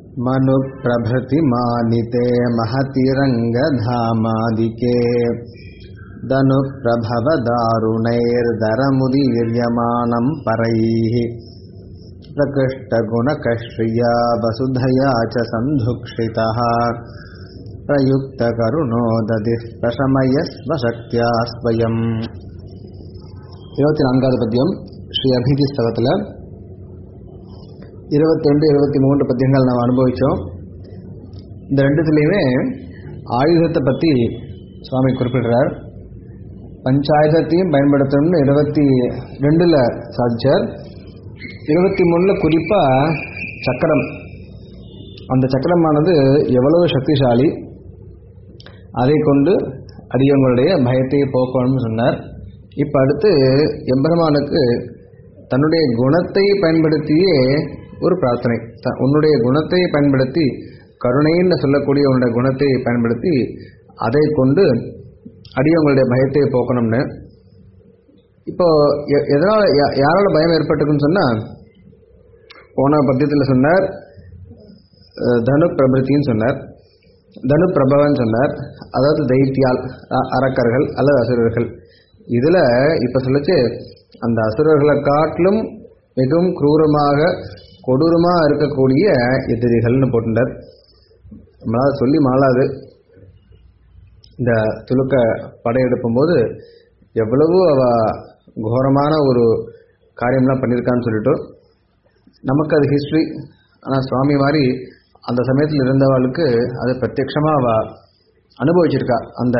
मनुप्रभृति मानिते महतिरङ्गधामादिके दनुप्रभवदारुणैर्दरमुदीर्यमाणम् परैः प्रकृष्टगुणकश्रिया वसुधया च सन्धुक्षितः प्रयुक्तकरुणो ददिः प्रशमयस्वशक्त्या स्वयम् இருபத்தி நான்காவது பத்தியம் ஸ்ரீ அபிதி ஸ்தலத்தில் இருபத்தி ரெண்டு இருபத்தி மூன்று பத்தியங்கள் நாம் அனுபவித்தோம் இந்த ரெண்டுத்துலேயுமே ஆயுதத்தை பற்றி சுவாமி குறிப்பிடுறார் பஞ்சாயுதத்தையும் பயன்படுத்தணும்னு இருபத்தி ரெண்டில் சாதிச்சார் இருபத்தி மூணில் குறிப்பாக சக்கரம் அந்த சக்கரமானது எவ்வளவு சக்திசாலி அதை கொண்டு அடியவங்களுடைய பயத்தை போக்கணும்னு சொன்னார் இப்போ அடுத்து எம்பெருமானுக்கு தன்னுடைய குணத்தை பயன்படுத்தியே ஒரு பிரார்த்தனை த உன்னுடைய குணத்தை பயன்படுத்தி கருணைன்னு சொல்லக்கூடிய உன்னுடைய குணத்தை பயன்படுத்தி அதை கொண்டு அடியவங்களுடைய பயத்தை போக்கணும்னு இப்போ எ- எதனால் யா- யாரால பயம் ஏற்பட்டுக்குன்னு சொன்னால் போன பத்தியத்தில் சொன்னார் அஹ், தனு பிரபிருத்தின்னு சொன்னார் தனு பிரபவன் சொன்னார் அதாவது தைத்தியால் அ- அரக்கர்கள் அல்லது அசுரர்கள் இதில் இப்போ சொல்லிச்சு அந்த அசுரர்களை காட்டிலும் மிகவும் குரூரமாக கொடூரமாக இருக்கக்கூடிய எதிரிகள்னு போட்டுட்டார் நம்மளால் சொல்லி மாளாது இந்த துலுக்க படையெடுப்பும் போது எவ்வளவு அவ கோரமான ஒரு காரியம்லாம் பண்ணியிருக்கான்னு சொல்லிட்டு நமக்கு அது ஹிஸ்ட்ரி ஆனால் சுவாமி மாதிரி அந்த சமயத்தில் இருந்தவளுக்கு அது பிரத்யக்ஷமாக அவ அனுபவிச்சிருக்கா அந்த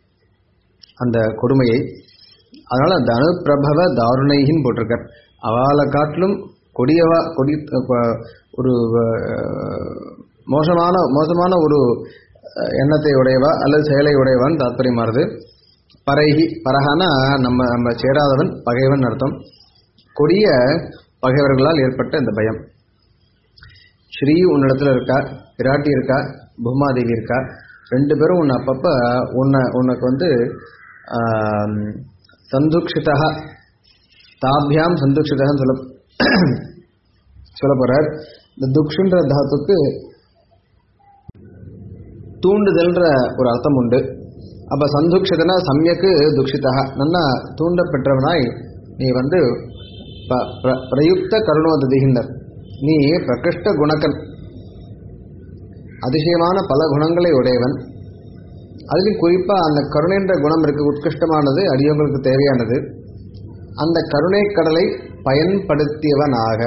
அந்த கொடுமையை அதனால் தனு பிரபவ தாருணைகின்னு போட்டிருக்கார் அவளை காட்டிலும் கொடியவா கொடி அஹ், ஒரு அஹ், மோசமான மோசமான ஒரு அஹ், எண்ணத்தை உடையவா அல்லது செயலை உடையவான்னு தாத்பரியமாறுது பரைகி பரகானா நம்ம நம்ம சேராதவன் பகைவன் அர்த்தம் கொடிய பகைவர்களால் ஏற்பட்ட இந்த பயம் ஸ்ரீ உன்னிடத்துல இருக்கா பிராட்டி இருக்கா பூமாதேவி இருக்கா ரெண்டு பேரும் உன்னை அப்பப்போ உன்னை உனக்கு வந்து ஆம், சந்துக்ஷிதா தாபியாம் சந்துக்ஷிதன்னு சொல்ல சொல்ல போறார் இந்த துக்ஷுன்ற தாத்துக்கு தூண்டுதல்ன்ற ஒரு அர்த்தம் உண்டு அப்ப சந்துக்ஷிதனா சமயக்கு துக்ஷிதா நன்னா தூண்டப்பெற்றவனாய் நீ வந்து ப- பிர- பிரயுக்த கருணோததிகின்னர் நீ பிரகிருஷ்ட குணக்கன் அதிசயமான பல குணங்களை உடையவன் அதிலும் குறிப்பா அந்த கருணைன்ற குணம் இருக்கு உத்கிருஷ்டமானது அடியவங்களுக்கு தேவையானது அந்த கருணை கடலை பயன்படுத்தியவனாக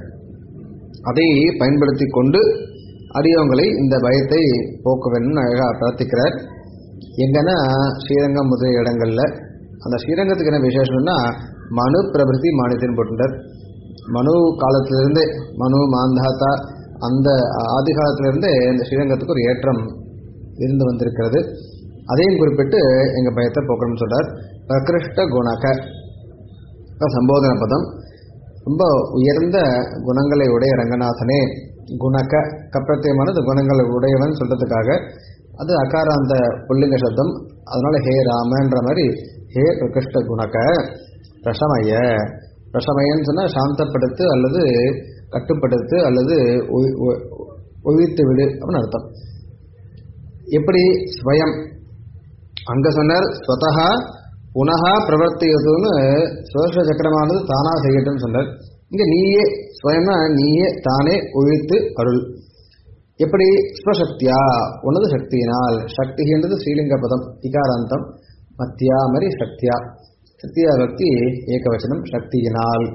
அதை பயன்படுத்தி கொண்டு அடியவங்களை இந்த பயத்தை போக்க வேண்டும் அழகா பிரார்த்திக்கிறார் எங்கன்னா ஸ்ரீரங்கம் முதலிய இடங்கள்ல அந்த ஸ்ரீரங்கத்துக்கு என்ன விசேஷம்னா மனு பிரபிருதி மானியத்தின் போட்டுட்டார் மனு காலத்திலிருந்தே மனு மாந்தாத்தா அந்த ஆதி காலத்திலிருந்தே இந்த ஸ்ரீரங்கத்துக்கு ஒரு ஏற்றம் இருந்து வந்திருக்கிறது அதையும் குறிப்பிட்டு எங்க பயத்தை போக்கணும்னு சொல்றார் பிரகிருஷ்ட குணக இப்ப சம்போதன பதம் ரொம்ப உயர்ந்த குணங்களை உடைய ரங்கநாதனே குணக கப்பிரத்தியமானது குணங்களை உடையவன் சொல்றதுக்காக அது அகாராந்த புல்லிங்க சப்தம் அதனால ஹே ராமன்ற மாதிரி ஹே பிரகிருஷ்ட குணக பிரசமய பிரசமயன்னு சொன்னா சாந்தப்படுத்து அல்லது கட்டுப்படுத்து அல்லது ஒய்- ஒய்- ஒழித்து விடு அப்படின்னு அர்த்தம் எப்படி ஸ்வயம் அங்க சொன்னார் ஸ்வதஹா புனகா பிரவர்த்தியதுன்னு சுதர்ஷ சக்கரமானது தானா செய்யட்டும் சொன்னார் இங்க நீயே ஸ்வயம்னா நீயே தானே ஒழித்து அருள் எப்படி ஸ்வசக்தியா உனது சக்தியினால் சக்தி என்றது ஸ்ரீலிங்க பதம் இகாராந்தம் மத்தியா மாதிரி சக்தியா சக்தியா பக்தி ஏகவச்சனம் சக்தியினால்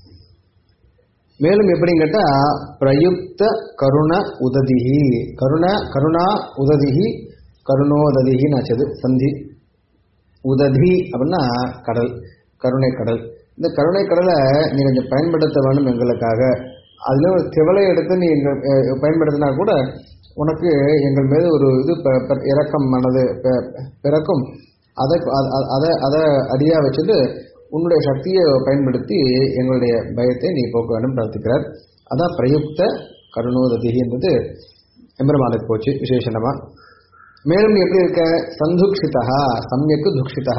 மேலும் எப்படின்னு கேட்டா பிரயுக்த கருண உததிஹி கருண கருணா உததிஹி கருணோததிஹின்னு ஆச்சது சந்தி உததி அப்படின்னா கடல் கருணை கடல் இந்த கருணை கடலை நீ கொஞ்சம் பயன்படுத்த வேண்டும் எங்களுக்காக அதில் ஒரு திவலை எடுத்து நீ எங்கள் அஹ், பயன்படுத்தினா கூட உனக்கு எங்கள் மீது ஒரு இது ப- ப- இரக்கம் மனது ப- பிறக்கும் அதை அ- அ- அதை அதை அடியா வச்சுட்டு உன்னுடைய சக்தியை பயன்படுத்தி எங்களுடைய பயத்தை நீ போக்க வேண்டும் பிரார்த்திக்கிறார் அதான் பிரயுக்த கருணோததின்றது எம்பெருமானுக்கு போச்சு விசேஷமா மேலும் எப்படி இருக்க சந்துக்ஷிதா சமயக்கு துக்ஷிதா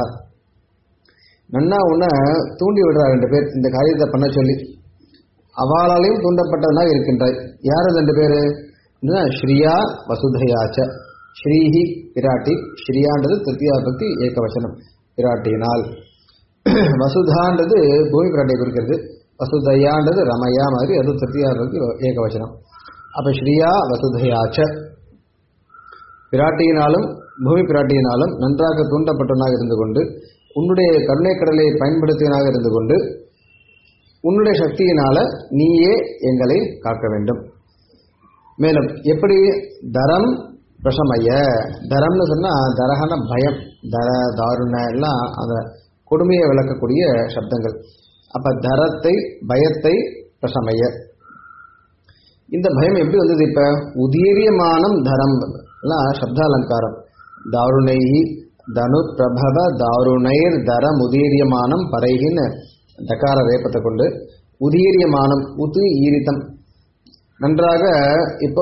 நன்னா உன்னை தூண்டி விடுறா ரெண்டு பேர் இந்த காரியத்தை பண்ண சொல்லி அவளாலையும் தூண்டப்பட்டவனாக இருக்கின்றாய் யார் அந்த ரெண்டு பேரு இதுதான் ஸ்ரீயா வசுதையாச்ச ஸ்ரீஹி பிராட்டி ஸ்ரீயான்றது திருத்தியா பக்தி ஏகவசனம் பிராட்டியினால் வசுதான்றது பூமி பிராட்டியை குறிக்கிறது வசுதையான்றது ரமயா மாதிரி அது திருத்தியா பக்தி ஏகவசனம் அப்ப ஸ்ரீயா வசுதையாச்ச பிராட்டியினாலும் பூமி பிராட்டியினாலும் நன்றாக தூண்டப்பட்டவனாக இருந்து கொண்டு உன்னுடைய கருணை கடலை பயன்படுத்தியவனாக இருந்து கொண்டு உன்னுடைய சக்தியினால நீயே எங்களை காக்க வேண்டும் மேலும் எப்படி தரம் பிரசமய தரம்னு சொன்னா தரகன பயம் தர தாருண எல்லாம் அந்த கொடுமையை விளக்கக்கூடிய சப்தங்கள் அப்ப தரத்தை பயத்தை பிரசமய இந்த பயம் எப்படி வந்தது இப்ப உதீரியமானம் தரம் எல்லாம் சப்தாலங்காரம் தாருணை தனு பிரபவ தாருணைர் தரம் உதீரியமானம் பறைகின்னு தகார வேப்பத்தை கொண்டு உதீரியமானம் உது ஈரித்தம் நன்றாக இப்போ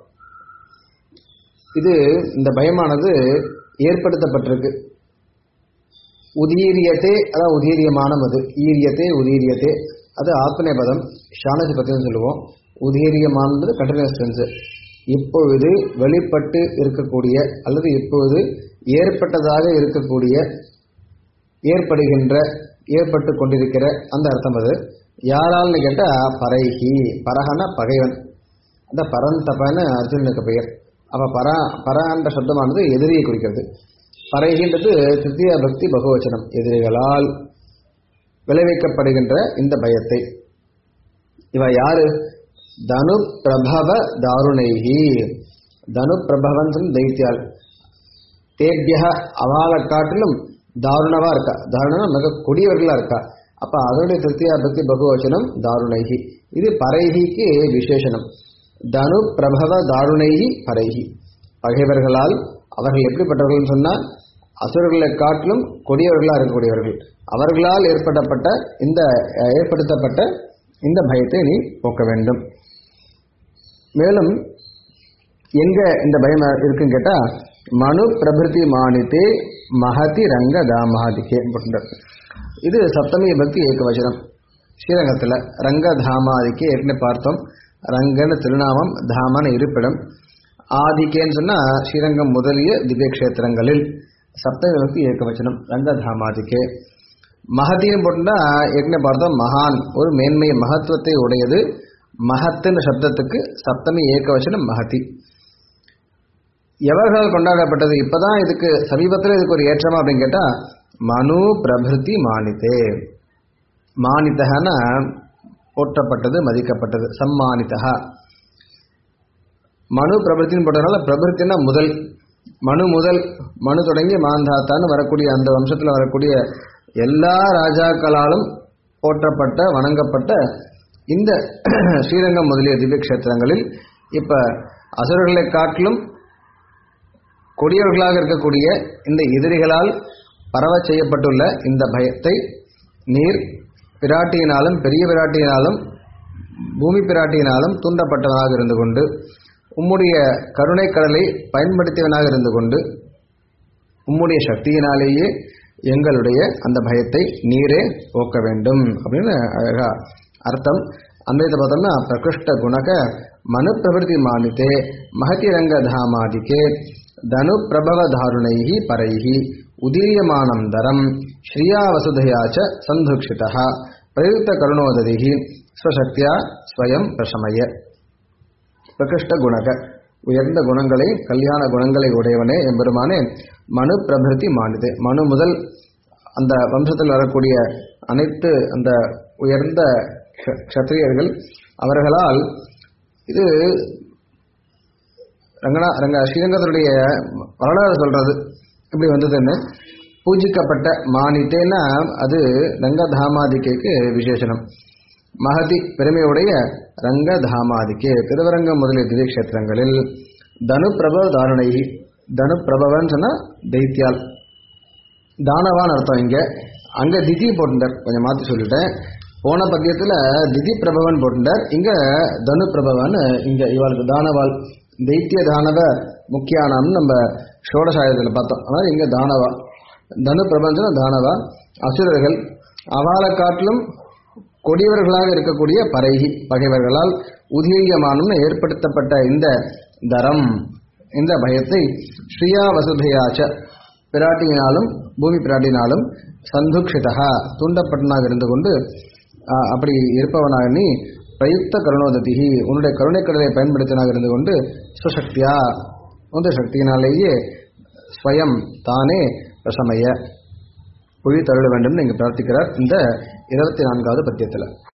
இது இந்த பயமானது ஏற்படுத்தப்பட்டிருக்கு உதீரியத்தே அதான் உதீரியமானம் அது ஈரியத்தே உதீரியத்தே அது ஆத்மநேபதம் ஷானசி பத்தின்னு சொல்லுவோம் உதீரியமானது கண்டினியூஸ் டென்ஸ் இப்பொழுது வெளிப்பட்டு இருக்கக்கூடிய அல்லது இப்பொழுது ஏற்பட்டதாக இருக்கக்கூடிய ஏற்படுகின்ற ஏற்பட்டு கொண்டிருக்கிற அந்த அர்த்தம் அது யாரால்னு கேட்டா பறைகி பரகன பகைவன் அந்த பரந்தபன்னு அர்ஜுனனுக்கு பெயர் அப்ப பர பரன்ற சப்தமானது எதிரியை குறிக்கிறது பறைகின்றது திருத்திய பக்தி பகுவச்சனம் எதிரிகளால் விளைவிக்கப்படுகின்ற இந்த பயத்தை இவ யாரு தனு பிரபவ தாருணைகி தனு பிரபவன் தைத்தியால் தேபிய அவாளை காட்டிலும் தாருணவா இருக்கா தாருணனா மிக கொடியவர்களா இருக்கா அப்ப அதனுடைய திருத்தியா பக்தி பகுவச்சனம் தாருணைகி இது பறைகிக்கு விசேஷனம் தனு பிரபவ தாருணைகி பறைகி பகைவர்களால் அவர்கள் எப்படிப்பட்டவர்கள் சொன்னா அசுரர்களை காட்டிலும் கொடியவர்களா இருக்கக்கூடியவர்கள் அவர்களால் ஏற்படப்பட்ட இந்த ஏற்படுத்தப்பட்ட இந்த பயத்தை நீ போக்க வேண்டும் மேலும் எங்க இந்த பயம் இருக்குன்னு கேட்டா மனு பிரபிருதி மானித்தே மகதி ரங்க தாமாதிக்கே இது சப்தமி பக்தி ஏகவச்சனம் ஸ்ரீரங்கத்தில் ரங்க தாமாதிக்கே ஏற்கனவே பார்த்தோம் ரங்கன்னு திருநாமம் தாமன இருப்பிடம் ஆதிக்கேன்னு சொன்னா ஸ்ரீரங்கம் முதலிய திவ்ய கஷேத்திரங்களில் சப்தமி பக்தி ஏகவச்சனம் ரங்க தாமாதிக்கே மகதின்னு போட்டுனா ஏற்கனவே பார்த்தோம் மகான் ஒரு மேன்மை மகத்துவத்தை உடையது மகத்துன்னு சப்தத்துக்கு சப்தமி ஏகவச்சனம் மகதி எவர்களால் கொண்டாடப்பட்டது இப்பதான் இதுக்கு சமீபத்தில் இதுக்கு ஒரு ஏற்றமா அப்படின்னு கேட்டா மனு பிரபிருதி மானித்தே மானித்தகன போற்றப்பட்டது மதிக்கப்பட்டது சம்மானித்தகா மனு பிரபிருத்தின்னு போட்டதுனால பிரபிருத்தினா முதல் மனு முதல் மனு தொடங்கி மாந்தாத்தான்னு வரக்கூடிய அந்த வம்சத்தில் வரக்கூடிய எல்லா ராஜாக்களாலும் போற்றப்பட்ட வணங்கப்பட்ட இந்த ஸ்ரீரங்கம் முதலிய திவ்ய கஷேத்திரங்களில் இப்ப அசுரர்களை காட்டிலும் கொடியவர்களாக இருக்கக்கூடிய இந்த எதிரிகளால் பரவ செய்யப்பட்டுள்ள இந்த பயத்தை நீர் பிராட்டியினாலும் பெரிய பிராட்டியினாலும் பூமி பிராட்டியினாலும் தூண்டப்பட்டவனாக இருந்து கொண்டு உம்முடைய கருணை கடலை பயன்படுத்தியவனாக இருந்து கொண்டு உம்முடைய சக்தியினாலேயே எங்களுடைய அந்த பயத்தை நீரே போக்க வேண்டும் அப்படின்னு அழகா அர்த்தம் அந்த இதை பார்த்தோம்னா பிரகிருஷ்ட குணக மனு பிரபிருதி மானித்தே மகதி ரங்க தாமாதிக்கே தனு பிரபவ தாருணைஹி பரைஹி உதீரியமானம் தரம் ஸ்ரீயா வசுதையாச்ச சந்துக்ஷிதா பிரயுக்த கருணோததிஹி ஸ்வசக்தியா ஸ்வயம் பிரசமய பிரகிருஷ்ட குணக உயர்ந்த குணங்களை கல்யாண குணங்களை உடையவனே எம்பெருமானே மனு பிரபிருத்தி மானிது மனு முதல் அந்த வம்சத்தில் வரக்கூடிய அனைத்து அந்த உயர்ந்த க்ஷத்திரியர்கள் அவர்களால் இது ரங்கனா ரங்க ஸ்ரீரங்கத்தினுடைய வரலாறு சொல்றது இப்படி வந்ததுன்னு பூஜிக்கப்பட்ட மானித்தேன்னா அது ரங்கதாமாதிக்கைக்கு விசேஷனம் மகதி பெருமையுடைய ரங்கதாமாதிக்கே திருவரங்கம் முதலிய திவ்ய கஷேத்திரங்களில் தனு பிரபவ தாருணை தனு பிரபவன்னு சொன்னா தைத்தியால் தானவான் அர்த்தம் இங்க அங்க திதி போட்டுட்டார் கொஞ்சம் மாத்தி சொல்லிட்டேன் போன பத்தியத்துல திதி பிரபவன் போட்டுட்டார் இங்க தனு பிரபவன் இங்க இவளுக்கு தானவாள் தைத்திய தானவ முக்கியானம்னு நம்ம ஷோடசாயத்தில் பார்த்தோம் ஆனால் இங்க தானவா தனு பிரபஞ்சன தானவா அசுரர்கள் அவளை காட்டிலும் கொடியவர்களாக இருக்கக்கூடிய பறைகி பகைவர்களால் உதீயமானம் ஏற்படுத்தப்பட்ட இந்த தரம் இந்த பயத்தை ஸ்ரீயா வசுதையாச்ச பிராட்டியினாலும் பூமி பிராட்டினாலும் சந்துக்ஷிதா தூண்டப்பட்டனாக இருந்து கொண்டு ஆ, அப்படி இருப்பவனாக நீ பிரயுக்த கருணோததிகி உன்னுடைய கருணைக்கடலை பயன்படுத்தினாக இருந்து கொண்டு சுசக்தியா உந்த சக்தியினாலேயே ஸ்வயம் தானே பிரசமய பொழி தருள வேண்டும் இங்கு பிரார்த்திக்கிறார் இந்த இருபத்தி நான்காவது பத்தியத்தில்